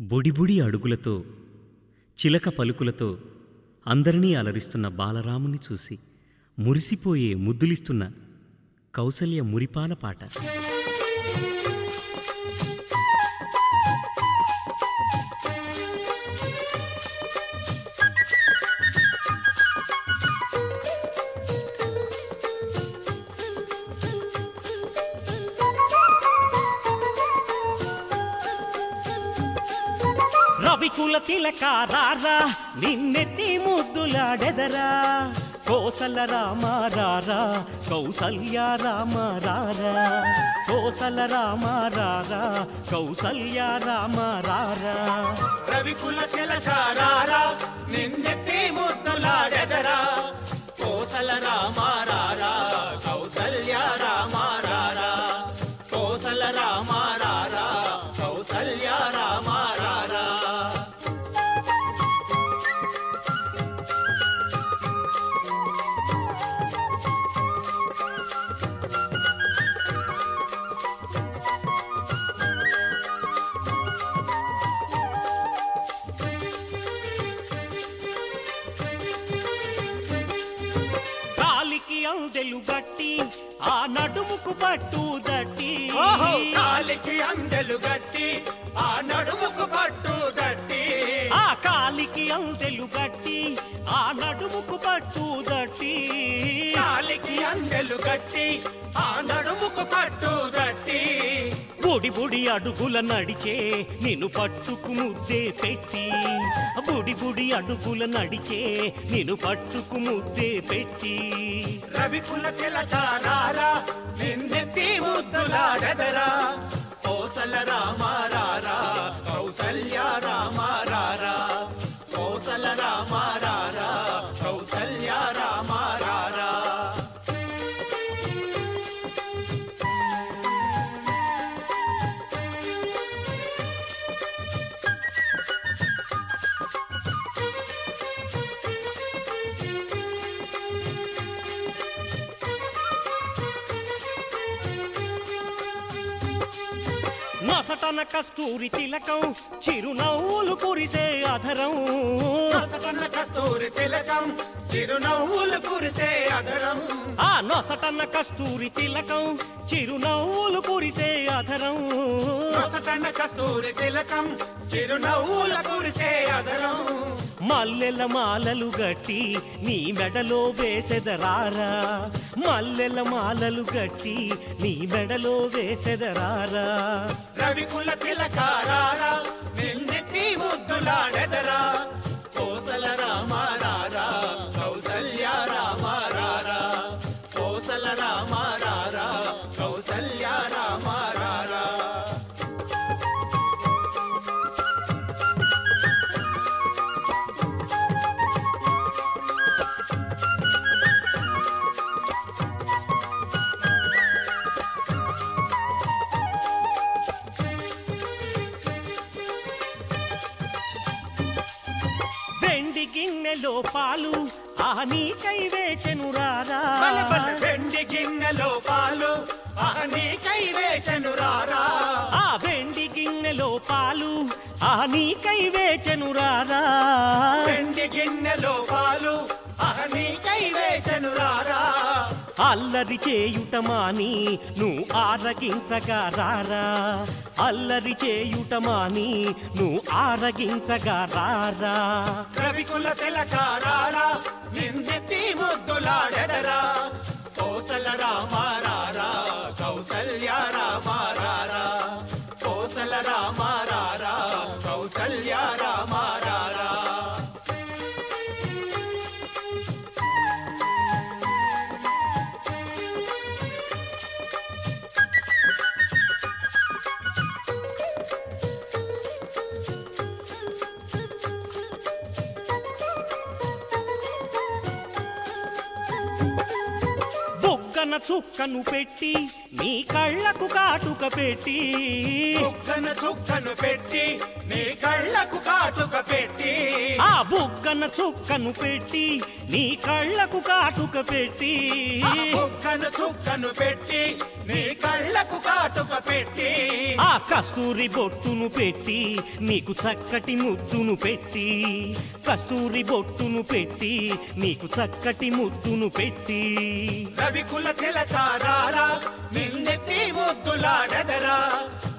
బుడిబుడి అడుగులతో చిలక పలుకులతో అందరినీ అలరిస్తున్న బాలరాముని చూసి మురిసిపోయే ముద్దులిస్తున్న కౌసల్య మురిపాల పాట రవికుల తిలక రారా నిన్నెత్తి ముద్దులాడెదరా కోసల రామ రారా కౌసల్య రామ రారా కోసల రామ రారా కౌసల్య రామ రారా రవికుల చిలకారారా నిన్నెత్తి ముద్దులాడెదరా కోసల రామారారా కౌసల్య రామారారా కోసల రామారారా కౌసల్య రామారారా కాలికి అందెలు గట్టి ఆ నడుముకు పట్టు దట్టి ఓహో కాలికి అందెలు గట్టి ఆ నడుముకు పట్టు దట్టి ఆ కాలికి అందెలు గట్టి ఆ నడుముకు పట్టు దట్టి కాలికి అందెలు గట్టి ఆ నడుముకు పట్టు దట్టి బుడి బుడి అడుగుల నడిచే నిన్ను పట్టుకు ముద్దే పెట్టి బుడి బుడి అడుగుల నడిచే నిన్ను పట్టుకు ముద్దే పెట్టి రవికుల చిలకారారా నిన్నెత్తి ముద్దులాడెదరా కోసల రామారారా కౌసల్య రామారారా కోసల రామారారా కౌసల్య రామారారా నసటన కస్తూరి తిలకం చిరునవ్వులు కురిసే అధరం నొసటన కస్తూరి తిలకం చిరునవ్వులు కురిసే అదరం ఆ నొసటన కస్తూరి తిలకం చిరునవ్వులు కురిసే అధరం నొసటన కస్తూరి తిలకం చిరునవ్వుల కురిసే అదరం మల్లెల మాలలు గట్టి నీ మెడలో వేసెదరారా మల్లెల మాలలు గట్టి నీ మెడలో వేసెదరారా రవికుల తిలకారారా నిన్నెత్తి ముద్దులాడెదరా కోసల రామారారా కౌసల్య రామారారా కోసల రామారారా కౌసల్య రామారారా వెండి గిన్నెలో పాలు ఆ నీకై వేచెను రారా బల బల వెండి గిన్నెలో పాలు ఆహ నీకై వేచను రారా ఆ వెండి గిన్నెలో పాలు ఆ నీకై వేచెను రారా వెండి గిన్నెలో పాలు ఆహ నీకై వేచను రారా అల్లరి చేయుట మాని నువ్వు ఆరగించగా రారా అల్లరి చేయుట మాని నువ్వు ఆరగించగా రారా రవికుల తిలకారారా నిన్నెత్తి ముద్దులాడెదరా కోసల రామారారా కౌసల్య రామారారా కోసల రామారారా కౌసల్య రామారారా బొగ్గన చుక్కను పెట్టి నీ కళ్ళకు కాటుక పెట్టి చుక్కను చుక్కను పెట్టి నీ కళ్ళకు కాటుక పెట్టి ఆ బుగ్గన బుగ్గన చుక్కను పెట్టి నీ కళ్ళకు కాటుక పెట్టి ఆ బుగ్గను చుక్కను పెట్టి నీ కళ్ళకు కాటుక పెట్టి ఆ కస్తూరి బొట్టును పెట్టి నీకు చక్కటి ముద్దును పెట్టి కస్తూరి బొట్టును పెట్టి నీకు చక్కటి ముద్దును పెట్టి రవికుల తిలకారారా నిన్నెత్తి ముద్దులాడదరా